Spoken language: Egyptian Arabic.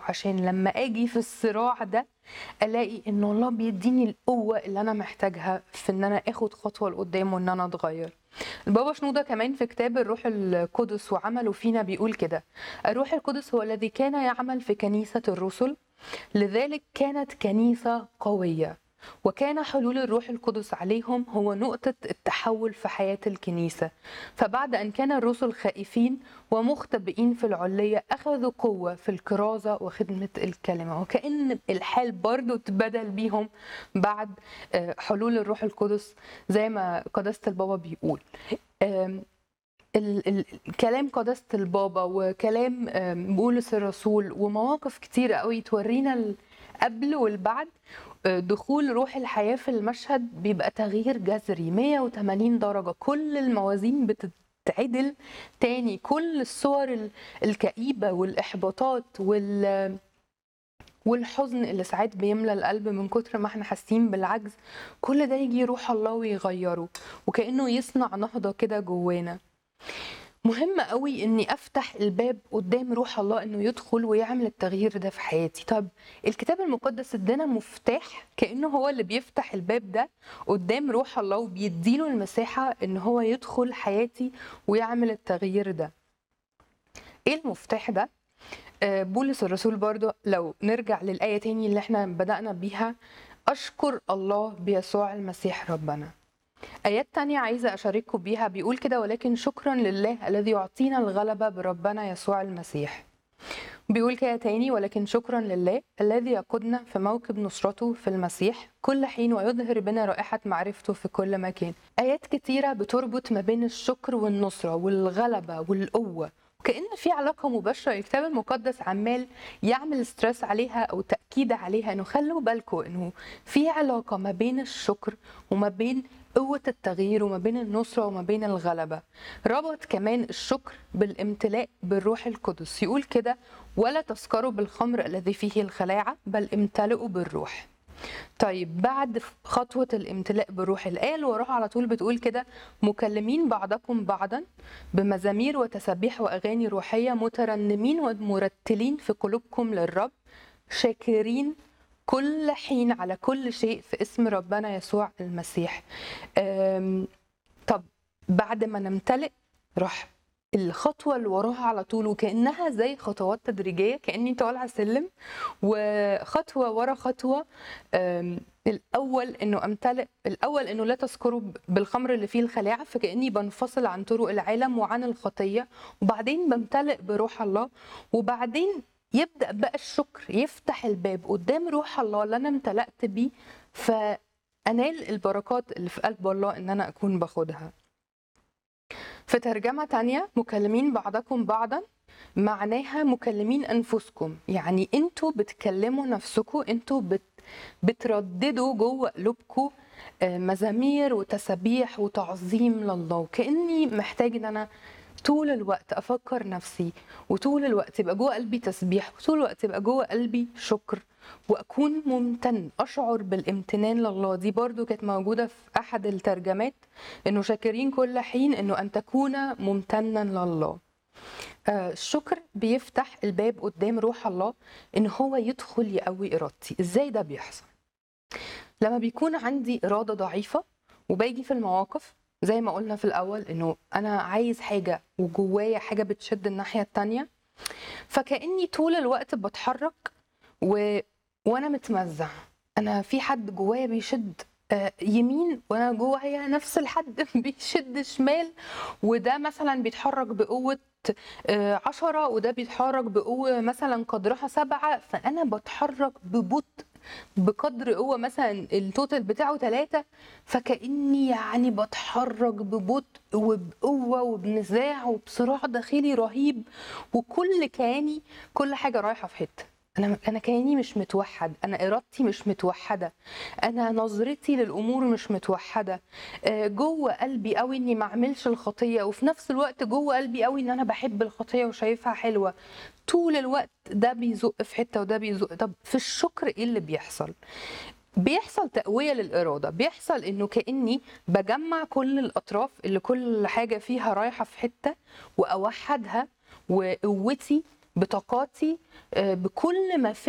عشان لما اجي في الصراع ده الاقي ان الله بيديني القوه اللي انا محتاجها في ان انا اخد خطوه لقدام وان انا اتغير البابا شنودة كمان في كتاب الروح القدس وعمله فينا بيقول كده الروح القدس هو الذي كان يعمل في كنيسة الرسل لذلك كانت كنيسة قوية وكان حلول الروح القدس عليهم هو نقطة التحول في حياة الكنيسة فبعد أن كان الرسل خائفين ومختبئين في العلية أخذوا قوة في الكرازة وخدمة الكلمة وكأن الحال برضو اتبدل بيهم بعد آه، حلول الروح القدس زي ما قداسة البابا بيقول آم، ال- ال- كلام قداسة البابا وكلام آم، بولس الرسول ومواقف كتيرة قوي تورينا ال- قبل والبعد آه، دخول روح الحياة في المشهد بيبقى تغيير جذري 180 درجة كل الموازين بتتعدل تاني كل الصور ال- الكئيبة والإحباطات وال والحزن اللي ساعات بيملى القلب من كتر ما احنا حاسين بالعجز كل ده يجي روح الله ويغيره وكأنه يصنع نهضة كده جوانا مهم قوي اني افتح الباب قدام روح الله انه يدخل ويعمل التغيير ده في حياتي طب الكتاب المقدس ادانا مفتاح كانه هو اللي بيفتح الباب ده قدام روح الله وبيديله المساحه ان هو يدخل حياتي ويعمل التغيير ده ايه المفتاح ده آه، بولس الرسول برضو لو نرجع للآية تاني اللي احنا بدأنا بيها أشكر الله بيسوع المسيح ربنا آيات تانية عايزة أشارككم بيها بيقول كده ولكن شكرا لله الذي يعطينا الغلبة بربنا يسوع المسيح بيقول كده تاني ولكن شكرا لله الذي يقودنا في موكب نصرته في المسيح كل حين ويظهر بنا رائحة معرفته في كل مكان آيات كتيرة بتربط ما بين الشكر والنصرة والغلبة والقوة وكأن في علاقة مباشرة الكتاب المقدس عمال يعمل ستريس عليها أو تأكيد عليها إنه خلوا بالكم إنه في علاقة ما بين الشكر وما بين قوة التغيير وما بين النصرة وما بين الغلبة ربط كمان الشكر بالامتلاء بالروح القدس يقول كده ولا تسكروا بالخمر الذي فيه الخلاعة بل امتلئوا بالروح طيب بعد خطوة الامتلاء بالروح الآية اللي وراها على طول بتقول كده مكلمين بعضكم بعضا بمزامير وتسابيح وأغاني روحية مترنمين ومرتلين في قلوبكم للرب شاكرين كل حين على كل شيء في اسم ربنا يسوع المسيح أم، طب بعد ما نمتلئ راح الخطوة اللي وراها على طول وكأنها زي خطوات تدريجية كأني طالعة سلم وخطوة ورا خطوة أم، الأول إنه أمتلئ الأول إنه لا تذكروا بالخمر اللي فيه الخلاعة فكأني بنفصل عن طرق العالم وعن الخطية وبعدين بمتلئ بروح الله وبعدين يبدأ بقى الشكر يفتح الباب قدام روح الله اللي أنا امتلأت بيه فأنال البركات اللي في قلب الله إن أنا أكون باخدها في ترجمة تانية مكلمين بعضكم بعضا معناها مكلمين أنفسكم يعني أنتوا بتكلموا نفسكم أنتوا بت بترددوا جوه قلوبكم آه، مزامير وتسابيح وتعظيم لله وكأني محتاج إن أنا طول الوقت أفكر نفسي وطول الوقت يبقى جوه قلبي تسبيح وطول الوقت يبقى جوه قلبي شكر وأكون ممتن أشعر بالامتنان لله دي برضو كانت موجودة في أحد الترجمات إنه شاكرين كل حين إنه أن تكون ممتنا لله آه، الشكر بيفتح الباب قدام روح الله ان هو يدخل يقوي ارادتي ازاي ده بيحصل لما بيكون عندي اراده ضعيفه وباجي في المواقف زي ما قلنا في الاول انه انا عايز حاجه وجوايا حاجه بتشد الناحيه التانية فكاني طول الوقت بتحرك و... وانا متمزع انا في حد جوايا بيشد آه، يمين وانا جوايا نفس الحد بيشد شمال وده مثلا بيتحرك بقوه آه، عشرة وده بيتحرك بقوة مثلا قدرها سبعة فأنا بتحرك ببطء بقدر قوة مثلا التوتال بتاعه ثلاثة فكأني يعني بتحرك ببطء وبقوة وبنزاع وبصراع داخلي رهيب وكل كياني كل حاجة رايحة في حتة انا انا كياني مش متوحد انا ارادتي مش متوحده انا نظرتي للامور مش متوحده آه، جوه قلبي قوي اني ما اعملش الخطيه وفي نفس الوقت جوه قلبي قوي ان انا بحب الخطيه وشايفها حلوه طول الوقت ده بيزق في حته وده بيزق طب في الشكر ايه اللي بيحصل بيحصل تقوية للإرادة بيحصل إنه كأني بجمع كل الأطراف اللي كل حاجة فيها رايحة في حتة وأوحدها وقوتي بطاقاتي آه، بكل ما